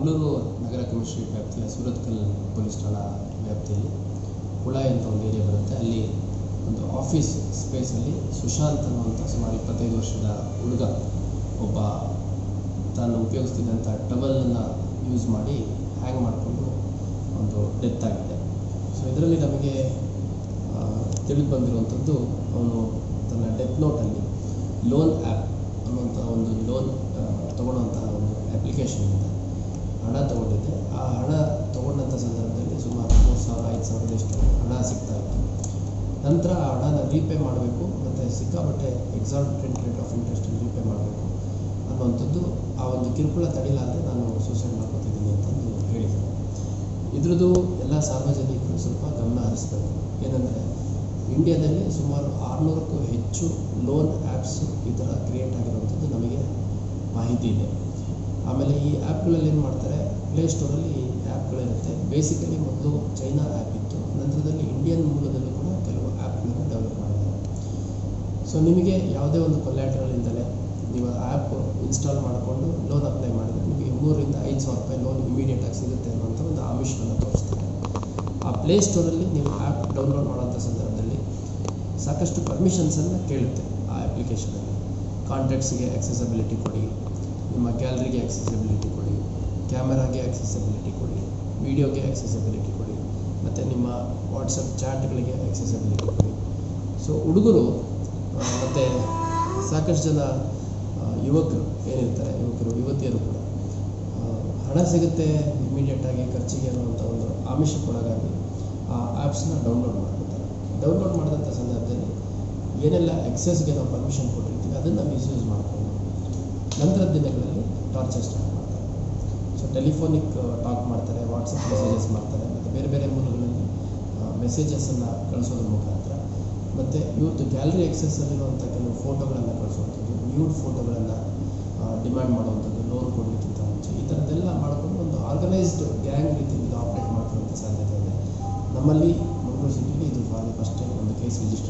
ಮಂಗಳೂರು ನಗರ commissionerate ವ್ಯಾಪ್ತಿಯ Surathkal police ಠಾಣಾ ವ್ಯಾಪ್ತಿಯಲ್ಲಿ ಕುಳಾಯಿ ಅಂತ ಒಂದು ಏರಿಯಾ ಬರುತ್ತೆ ಅಲ್ಲಿ ಒಂದು ಆಫೀಸ್ ಸ್ಪೇಸಲ್ಲಿ ಸುಶಾಂತ್ ಅನ್ನುವಂಥ ಸುಮಾರು ಇಪ್ಪತ್ತೈದು ವರ್ಷದ ಹುಡುಗ ಒಬ್ಬ ತಾನು ಉಪಯೋಗಿಸ್ತಿದ್ದಂಥ ಟವಲನ್ನು ಯೂಸ್ ಮಾಡಿ ಹ್ಯಾಂಗ್ ಮಾಡಿಕೊಂಡು ಒಂದು ಡೆತ್ ಆಗಿದೆ ಸೊ ಇದರಲ್ಲಿ ನಮಗೆ ತಿಳಿದು ಬಂದಿರುವಂಥದ್ದು ಅವನು ತನ್ನ ಡೆತ್ ನೋಟಲ್ಲಿ ಲೋನ್ ಆ್ಯಪ್ ಅನ್ನುವಂಥ ಒಂದು ಲೋನ್ ತೊಗೊಳ್ಳುವಂತಹ ಒಂದು ಅಪ್ಲಿಕೇಶನಿಂದ ಹಣ ತೊಗೊಂಡಿದ್ದೆ ಆ ಹಣ ತೊಗೊಂಡಂಥ ಸಂದರ್ಭದಲ್ಲಿ ಸುಮಾರು ಮೂರು ಸಾವಿರ ಐದು ಸಾವಿರದಷ್ಟು ಹಣ ಸಿಗ್ತಾ ಇತ್ತು ನಂತರ ಆ ಹಣನ ರೀಪೇ ಮಾಡಬೇಕು ಮತ್ತು ಸಿಕ್ಕಾಪಟ್ಟೆ ಎಕ್ಸಾರ್ಬಿಟೆಂಟ್ ರೇಟ್ ಆಫ್ ಇಂಟ್ರೆಸ್ಟಲ್ಲಿ ರೀಪೇ ಮಾಡಬೇಕು ಅನ್ನುವಂಥದ್ದು ಆ ಒಂದು ಕಿರುಕುಳ ತಡಿಲಾರದೆ ನಾನು ಸೂಸೈಡ್ ಮಾಡ್ಕೊತಿದ್ದೀನಿ ಅಂತಂದು ಹೇಳಿದ್ದಾರೆ ಇದ್ರದ್ದು ಎಲ್ಲ ಸಾರ್ವಜನಿಕರು ಸ್ವಲ್ಪ ಗಮನ ಹರಿಸ್ಬೇಕು ಏನಂದರೆ ಇಂಡಿಯಾದಲ್ಲಿ ಸುಮಾರು ಆರುನೂರಕ್ಕೂ ಹೆಚ್ಚು ಲೋನ್ ಆ್ಯಪ್ಸ್ ಈ ಥರ ಕ್ರಿಯೇಟ್ ಆಗಿರುವಂಥದ್ದು ನಮಗೆ ಮಾಹಿತಿ ಇದೆ ಆಮೇಲೆ ಈ ಆ್ಯಪ್ಗಳಲ್ಲಿ ಏನು ಮಾಡ್ತಾರೆ ಪ್ಲೇಸ್ಟೋರಲ್ಲಿ ಈ ಆ್ಯಪ್ಗಳಿರುತ್ತೆ ಬೇಸಿಕಲಿ ಮೊದಲು ಚೈನಾ ಆ್ಯಪ್ ಇತ್ತು ನಂತರದಲ್ಲಿ ಇಂಡಿಯನ್ ಮೂಲದಲ್ಲೂ ಕೂಡ ಕೆಲವು ಆ್ಯಪ್ಗಳನ್ನು ಡೆವಲಪ್ ಮಾಡಿದ್ದಾರೆ ಸೊ ನಿಮಗೆ ಯಾವುದೇ ಒಂದು ಕೊಲ್ಯಾಟ್ರಲಿಂದಲೇ ನೀವು ಆ್ಯಪ್ ಇನ್ಸ್ಟಾಲ್ ಮಾಡಿಕೊಂಡು ಲೋನ್ ಅಪ್ಲೈ ಮಾಡಿದರೆ ನಿಮಗೆ ಮೂರರಿಂದ ಐದು ಸಾವಿರ ರೂಪಾಯಿ ಲೋನ್ ಇಮಿಡಿಯೇಟಾಗಿ ಸಿಗುತ್ತೆ ಅನ್ನೋಂಥ ಒಂದು ಆಮಿಷವನ್ನು ತೋರಿಸ್ತಾರೆ ಆ ಪ್ಲೇಸ್ಟೋರಲ್ಲಿ ನೀವು ಆ್ಯಪ್ ಡೌನ್ಲೋಡ್ ಮಾಡೋಂಥ ಸಂದರ್ಭದಲ್ಲಿ ಸಾಕಷ್ಟು ಪರ್ಮಿಷನ್ಸನ್ನು ಕೇಳುತ್ತೆ ಆ ಅಪ್ಲಿಕೇಶನಲ್ಲಿ ಕಾಂಟ್ಯಾಕ್ಟ್ಸಿಗೆ ಆಕ್ಸೆಸಬಿಲಿಟಿ ಕೊಡಿ ನಿಮ್ಮ ಗ್ಯಾಲರಿಗೆ ಆಕ್ಸೆಸಬಿಲಿಟಿ ಕೊಡಿ ಕ್ಯಾಮರಾಗೆ ಆಕ್ಸೆಸಬಿಲಿಟಿ ಕೊಡಿ ವಿಡಿಯೋಗೆ ಆಕ್ಸೆಸಬಿಲಿಟಿ ಕೊಡಿ ಮತ್ತು ನಿಮ್ಮ ವಾಟ್ಸಪ್ ಚಾಟ್ಗಳಿಗೆ ಆಕ್ಸೆಸಬಿಲಿಟಿ ಕೊಡಿ ಸೊ ಹುಡುಗರು ಮತ್ತು ಸಾಕಷ್ಟು ಜನ ಆ, ಯುವಕರು ಏನಿರ್ತಾರೆ ಯುವಕರು ಯುವತಿಯರು ಕೂಡ ಆ, ಹಣ ಸಿಗುತ್ತೆ ಇಮಿಡಿಯೇಟಾಗಿ ಖರ್ಚಿಗೆ ಅನ್ನುವಂಥ ಒಂದು ಆಮಿಷಕ್ಕೊಳಗಾಗಿ ಆ ಆ್ಯಪ್ಸ್ನ ಡೌನ್ಲೋಡ್ ಮಾಡ್ಕೊತಾರೆ ಡೌನ್ಲೋಡ್ ಮಾಡಿದಂಥ ಸಂದರ್ಭದಲ್ಲಿ ಏನೆಲ್ಲ ಎಕ್ಸೆಸ್ಗೆ ನಾವು ಪರ್ಮಿಷನ್ ಕೊಟ್ಟಿರ್ತೀವಿ ಅದನ್ನು ಮಿಸ್ಯೂಸ್ ಮಾಡಿಕೊಂಡು ನಂತರದ ದಿನಗಳಲ್ಲಿ ಟಾರ್ಚರ್ ಸ್ಟಾರ್ಟ್ ಮಾಡ್ತಾರೆ ಸೊ ಟೆಲಿಫೋನಿಕ್ ಟಾಕ್ ಮಾಡ್ತಾರೆ ವಾಟ್ಸಪ್ ಮೆಸೇಜಸ್ ಮಾಡ್ತಾರೆ ಮತ್ತು ಬೇರೆ ಬೇರೆ ಮೂಲಗಳಲ್ಲಿ ಮೆಸೇಜಸನ್ನು ಕಳಿಸೋದ್ರ ಮುಖಾಂತರ ಮತ್ತು ಇವತ್ತು ಗ್ಯಾಲರಿ ಎಕ್ಸೆಸ್ಸಲ್ಲಿರುವಂಥ ಕೆಲವು ಫೋಟೋಗಳನ್ನು ಕಳಿಸುವಂಥದ್ದು ನ್ಯೂಡ್ ಫೋಟೋಗಳನ್ನು ಡಿಮ್ಯಾಂಡ್ ಮಾಡುವಂಥದ್ದು ಲೋನ್ ಕೊಡಲಿಕ್ಕಿಂತ ಮುಂಚೆ ಈ ಥರದ್ದೆಲ್ಲ ಮಾಡಿಕೊಂಡು ಒಂದು ಆರ್ಗನೈಸ್ಡ್ ಗ್ಯಾಂಗ್ ರೀತಿಯಲ್ಲಿ ಆಪ್ರೇಟ್ ಮಾಡ್ತಿರುವಂಥ ಸಾಧ್ಯತೆ ಇದೆ ನಮ್ಮಲ್ಲಿ ಮಂಗಳೂರು ಸಿಟಿಲಿ ಇದು ಫಾರ್ ಫಸ್ಟ್ ಟೈಮ್ ಒಂದು ಕೇಸ್ ರಿಜಿಸ್ಟರ್